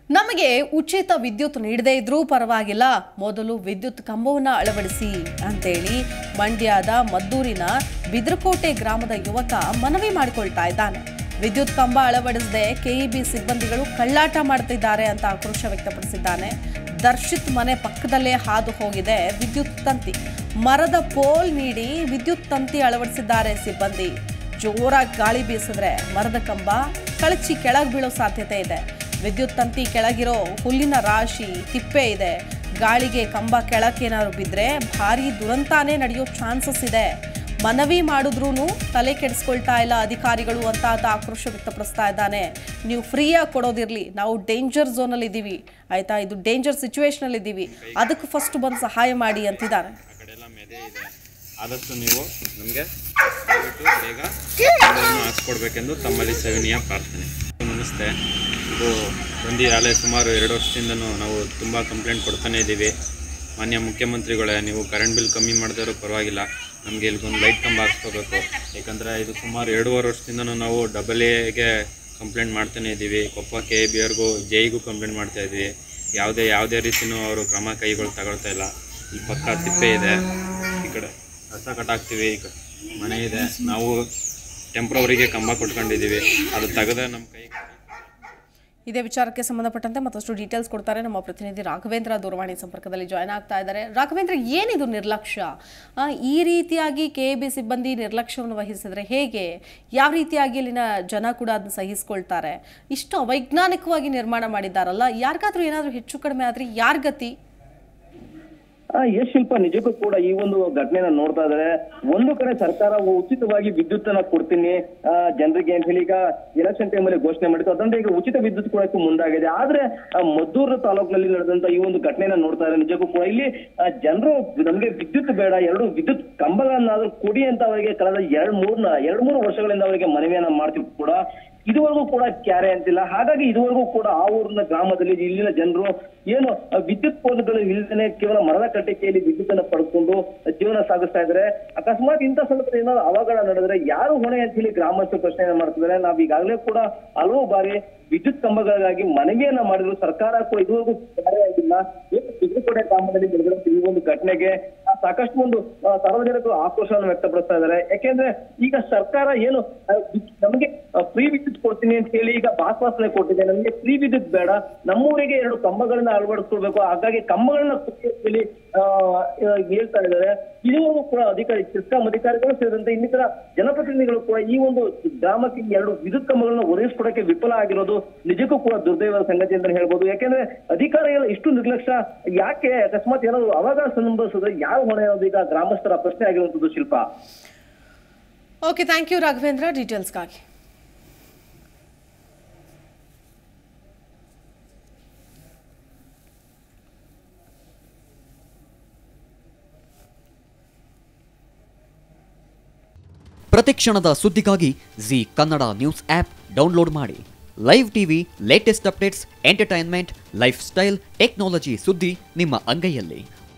ನಮಗೆ ಉಚಿತ ವಿದ್ಯುತ್ ನೀಡದೇ ಇದ್ರೂ ಪರವಾಗಿಲ್ಲ ಮೊದಲು ವಿದ್ಯುತ್ ಕಂಬವನ್ನು ಅಳವಡಿಸಿ ಅಂತೇಳಿ ಮಂಡ್ಯದ ಮದ್ದೂರಿನ ಬಿದ್ರಕೋಟೆ ಗ್ರಾಮದ ಯುವಕ ಮನವಿ ಮಾಡಿಕೊಳ್ತಾ ಇದ್ದಾನೆ ವಿದ್ಯುತ್ ಕಂಬ ಅಳವಡಿಸದೆ ಕೆಇಬಿ ಸಿಬ್ಬಂದಿಗಳು ಕಳ್ಳಾಟ ಮಾಡ್ತಿದ್ದಾರೆ ಅಂತ ಆಕ್ರೋಶ ವ್ಯಕ್ತಪಡಿಸಿದ್ದಾನೆ ದರ್ಶಿತ್ ಮನೆ ಪಕ್ಕದಲ್ಲೇ ಹಾದು ಹೋಗಿದೆ ವಿದ್ಯುತ್ ತಂತಿ ಮರದ ಪೋಲ್ ನೀಡಿ ವಿದ್ಯುತ್ ತಂತಿ ಅಳವಡಿಸಿದ್ದಾರೆ ಸಿಬ್ಬಂದಿ ಜೋರಾಗಿ ಗಾಳಿ ಬೀಸಿದ್ರೆ ಮರದ ಕಂಬ ಕಳಚಿ ಕೆಳಗೆ ಬೀಳೋ ಸಾಧ್ಯತೆ ಇದೆ ವಿದ್ಯುತ್ ತಂತಿ ಕೆಳಗಿರೋ ಹುಲ್ಲಿನ ರಾಶಿ ತಿಪ್ಪೆ ಇದೆ ಗಾಳಿಗೆ ಕಂಬ ಕೆಳಕ್ಕೇನಾದ್ರು ಬಿದ್ದರೆ ಭಾರಿ ದುರಂತಾನೇ ನಡೆಯೋ ಚಾನ್ಸಸ್ ಇದೆ ಮನವಿ ಮಾಡಿದ್ರೂ ತಲೆ ಕೆಡಿಸ್ಕೊಳ್ತಾ ಇಲ್ಲ ಅಧಿಕಾರಿಗಳು ಅಂತ ಆತ ಆಕ್ರೋಶ ವ್ಯಕ್ತಪಡಿಸ್ತಾ ಇದ್ದಾನೆ ನೀವು ಫ್ರೀಯಾಗಿ ಕೊಡೋದಿರಲಿ ನಾವು ಡೇಂಜರ್ ಝೋನಲ್ಲಿ ಇದ್ದೀವಿ ಆಯಿತಾ ಇದು ಡೇಂಜರ್ ಸಿಚುವೇಶನಲ್ಲಿ ಇದ್ದೀವಿ ಅದಕ್ಕೆ ಫಸ್ಟ್ ಬಂದು ಸಹಾಯ ಮಾಡಿ ಅಂತಿದ್ದಾರೆ ಆ ಕಡೆ ಎಲ್ಲ ಮೆದೆ ಇದೆ ಆದಷ್ಟು ನೀವು ನಮಗೆ ದಯವಿಟ್ಟು ಬೇಗ ಇದನ್ನು ಹಾಕ್ಸ್ಕೊಡ್ಬೇಕೆಂದು ತಮ್ಮಲ್ಲಿ ಸವಿನೀಯ ಪ್ರಾರ್ಥನೆ ನಮಸ್ತೆ ಇದು ಬಂದಿರಾಲೆ ಸುಮಾರು ಎರಡು ವರ್ಷದಿಂದನೂ ನಾವು ತುಂಬ ಕಂಪ್ಲೇಂಟ್ ಕೊಡ್ತಾನೆ ಇದ್ದೀವಿ ಮಾನ್ಯ ಮುಖ್ಯಮಂತ್ರಿಗಳೇ ನೀವು ಕರೆಂಟ್ ಬಿಲ್ ಕಮ್ಮಿ ಮಾಡಿದ್ರು ಪರವಾಗಿಲ್ಲ ನಮಗೆ ಇಲ್ಲಿಗೊಂದು ಲೈಟ್ ಕಂಬ ಹಾಕ್ಸ್ಕೋಬೇಕು ಯಾಕಂದರೆ ಇದು ಸುಮಾರು ಎರಡೂವರೆ ವರ್ಷದಿಂದನೂ ನಾವು ಡಬಲ್ ಎಗೆ ಕಂಪ್ಲೇಂಟ್ ಮಾಡ್ತಾನೆ ಇದ್ದೀವಿ ಕೊಪ್ಪ ಕೆ ಬಿ ಅವ್ರಿಗೂ ಜೈಗೂ ಕಂಪ್ಲೇಂಟ್ ಮಾಡ್ತಾ ಇದ್ದೀವಿ ಯಾವುದೇ ಯಾವುದೇ ರೀತಿಯೂ ಅವರು ಕ್ರಮ ಕೈಗಳು ತಗೊಳ್ತಾ ಇಲ್ಲ ಈ ಪಕ್ಕ ತಿಪ್ಪೆ ಇದೆ ಈ ಕಡೆ ಕಸ ಕಟ್ಟಾಕ್ತೀವಿ ಈ ಕಡೆ ಮನೆ ಇದೆ ನಾವು ಟೆಂಪ್ರವರಿಗೆ ಕಂಬ ಕೊಟ್ಕೊಂಡಿದ್ದೀವಿ ಅದು ತೆಗೆದ ನಮ್ಮ ಕೈ ಇದೇ ವಿಚಾರಕ್ಕೆ ಸಂಬಂಧಪಟ್ಟಂತೆ ಮತ್ತಷ್ಟು ಡೀಟೇಲ್ಸ್ ಕೊಡ್ತಾರೆ ನಮ್ಮ ಪ್ರತಿನಿಧಿ ರಾಘವೇಂದ್ರ ದೂರವಾಣಿ ಸಂಪರ್ಕದಲ್ಲಿ ಜಾಯ್ನ್ ಆಗ್ತಾ ಇದ್ದಾರೆ ರಾಘವೇಂದ್ರ ಏನಿದು ನಿರ್ಲಕ್ಷ್ಯ ಆ, ಈ ರೀತಿಯಾಗಿ ಕೆ ಬಿ ಸಿಬ್ಬಂದಿ ನಿರ್ಲಕ್ಷ್ಯವನ್ನು ವಹಿಸಿದ್ರೆ ಹೇಗೆ ಯಾವ ರೀತಿಯಾಗಿ ಇಲ್ಲಿನ ಜನ ಕೂಡ ಅದನ್ನ ಸಹಿಸ್ಕೊಳ್ತಾರೆ ಇಷ್ಟು ಅವೈಜ್ಞಾನಿಕವಾಗಿ ನಿರ್ಮಾಣ ಮಾಡಿದ್ದಾರಲ್ಲ ಯಾರಿಗಾದ್ರೂ ಏನಾದರೂ ಹೆಚ್ಚು ಕಡಿಮೆ ಆದರೆ ಯಾರ ಗತಿ ಆ ಯಶ್ ಶಿಲ್ಪ ನಿಜಕ್ಕೂ ಕೂಡ ಈ ಒಂದು ಘಟನೆನ ನೋಡ್ತಾ ಇದ್ದಾರೆ ಒಂದು ಕಡೆ ಸರ್ಕಾರ ಉಚಿತವಾಗಿ ವಿದ್ಯುತ್ ಅನ್ನ ಕೊಡ್ತೀನಿ ಆ, ಜನರಿಗೆ ಅಂತ ಹೇಳಿ ಈಗ ಎಲೆಕ್ಷನ್ ಟೈಮಲ್ಲಿ ಘೋಷಣೆ ಮಾಡಿತ್ತು ಅದರಿಂದ ಈಗ ಉಚಿತ ವಿದ್ಯುತ್ ಕೊಡಕ್ಕೆ ಮುಂದಾಗಿದೆ ಆದ್ರೆ ಆ, ಮದ್ದೂರು ತಾಲೂಕಿನಲ್ಲಿ ನಡೆದಂತ ಈ ಒಂದು ಘಟನೆನ ನೋಡ್ತಾ ಇದ್ದಾರೆ ನಿಜಕ್ಕೂ ಕೂಡ ಇಲ್ಲಿ ಜನರು ನಮಗೆ ವಿದ್ಯುತ್ ಬೇಡ ಎರಡು ವಿದ್ಯುತ್ ಕಂಬಗಳನ್ನಾದ್ರೂ ಕೊಡಿ ಅಂತ ಅವರಿಗೆ ಕಳೆದ ಎರಡ್ ಮೂರ್ ಎರಡ್ ಮೂರು ವರ್ಷಗಳಿಂದ ಅವರಿಗೆ ಮನವಿಯನ್ನ ಮಾಡ್ತಿದ್ರು ಕೂಡ ಇದುವರೆಗೂ ಕೂಡ ಕ್ಯಾರೆ ಅಂತಿಲ್ಲ ಹಾಗಾಗಿ ಇದುವರೆಗೂ ಕೂಡ ಆ ಊರಿನ ಗ್ರಾಮದಲ್ಲಿ ಇಲ್ಲಿನ ಜನರು ಏನು ಆ, ವಿದ್ಯುತ್ ಪೋಲ್ಗಳು ಇಲ್ಲದೇ ಕೇವಲ ಮರದ ಕಟ್ಟಿಗೆಯಲ್ಲಿ ವಿದ್ಯುತ್ ಅನ್ನ ಪಡ್ಕೊಂಡು ಜೀವನ ಸಾಗಿಸ್ತಾ ಇದ್ದಾರೆ ಅಕಸ್ಮಾತ್ ಇಂಥ ಸಂದರ್ಭದಲ್ಲಿ ಏನಾದ್ರು ಅವಘಡ ನಡೆದ್ರೆ ಯಾರು ಹೊಣೆ ಅಂತ ಹೇಳಿ ಗ್ರಾಮಸ್ಥರು ಪ್ರಶ್ನೆಯನ್ನ ಮಾಡ್ತಿದ್ದಾರೆ ನಾವ್ ಈಗಾಗಲೇ ಕೂಡ ಹಲವು ಬಾರಿ ವಿದ್ಯುತ್ ಕಂಬಗಳಿಗಾಗಿ ಮನವಿಯನ್ನ ಮಾಡಿದ್ರು ಸರ್ಕಾರ ಕೂಡ ಇದುವರೆಗೂ ಕಾರ್ಯ ಆಗಿಲ್ಲ ಏನು ಬಿದ್ರಕೋಟೆ ಗ್ರಾಮದಲ್ಲಿ ನಡೆದಂತ ಈ ಒಂದು ಘಟನೆಗೆ ಆ, ಸಾಕಷ್ಟು ಒಂದು ಆ, ಸಾರ್ವಜನಿಕರು ಆಕ್ರೋಶವನ್ನು ವ್ಯಕ್ತಪಡಿಸ್ತಾ ಇದ್ದಾರೆ ಯಾಕೆಂದ್ರೆ ಈಗ ಸರ್ಕಾರ ಏನು ಆ, ವಿದ್- ನಮಗೆ ಫ್ರೀ ವಿದ್ಯುತ್ ಕೊಡ್ತೀನಿ ಅಂತ ಹೇಳಿ ಈಗ ಆಶ್ವಾಸನೆ ಕೊಟ್ಟಿದೆ ನಮಗೆ ಫ್ರೀ ವಿದ್ಯುತ್ ಬೇಡ ನಮ್ಮೂರಿಗೆ ಎರಡು ಕಂಬಗಳನ್ನ ಅಳವಡಿಸ್ಕೊಳ್ಬೇಕು ಹಾಗಾಗಿ ಕಂಬಗಳನ್ನ ಕೊಡಿ ಅಂತ ಹೇಳಿ ಆ, ಆ, ಹೇಳ್ತಾ ಇದ್ದಾರೆ ಇದುವರೆಗೂ ಕೂಡ ಅಧಿಕಾರಿ ಸಿಸ್ಕಾಂ ಅಧಿಕಾರಿಗಳು ಸೇರಿದಂತೆ ಇನ್ನಿತರ ಜನಪ್ರತಿನಿಧಿಗಳು ಕೂಡ ಈ ಒಂದು ಗ್ರಾಮಕ್ಕೆ ಈ ಎರಡು ವಿದ್ಯುತ್ ಕಂಬಗಳನ್ನ ಒದಗಿಸ್ಕೊಡಕ್ಕೆ ವಿಫಲ ಆಗಿರೋದು ನಿಜಕ್ಕೂ ಕೂಡ ದುರ್ದೈವದ ಸಂಗತಿ ಅಂತ ಹೇಳ್ಬೋದು ಯಾಕೆಂದ್ರೆ ಅಧಿಕಾರಿಗಳ ಇಷ್ಟು ನಿರ್ಲಕ್ಷ್ಯ ಯಾಕೆ ಅಕಸ್ಮಾತ್ ಏನಾದ್ರು ಅವಾಗ ಸಂಭವಿಸಿದ್ರೆ ಯಾರು ಹೊಣೆ ಅನ್ನೋದು ಈಗ ಗ್ರಾಮಸ್ಥರ ಪ್ರಶ್ನೆ ಆಗಿರುವಂತದ್ದು Shilpa okay thank you Raghavendra ಡೀಟೇಲ್ಸ್ಗಾಗಿ ಪ್ರತಿಕ್ಷಣದ ಸುದ್ದಿಗಾಗಿ Zee Kannada news app download ಮಾಡಿ live TV latest updates entertainment lifestyle technology ಸುದ್ದಿ ನಿಮ್ಮ ಅಂಗೈಯಲ್ಲಿ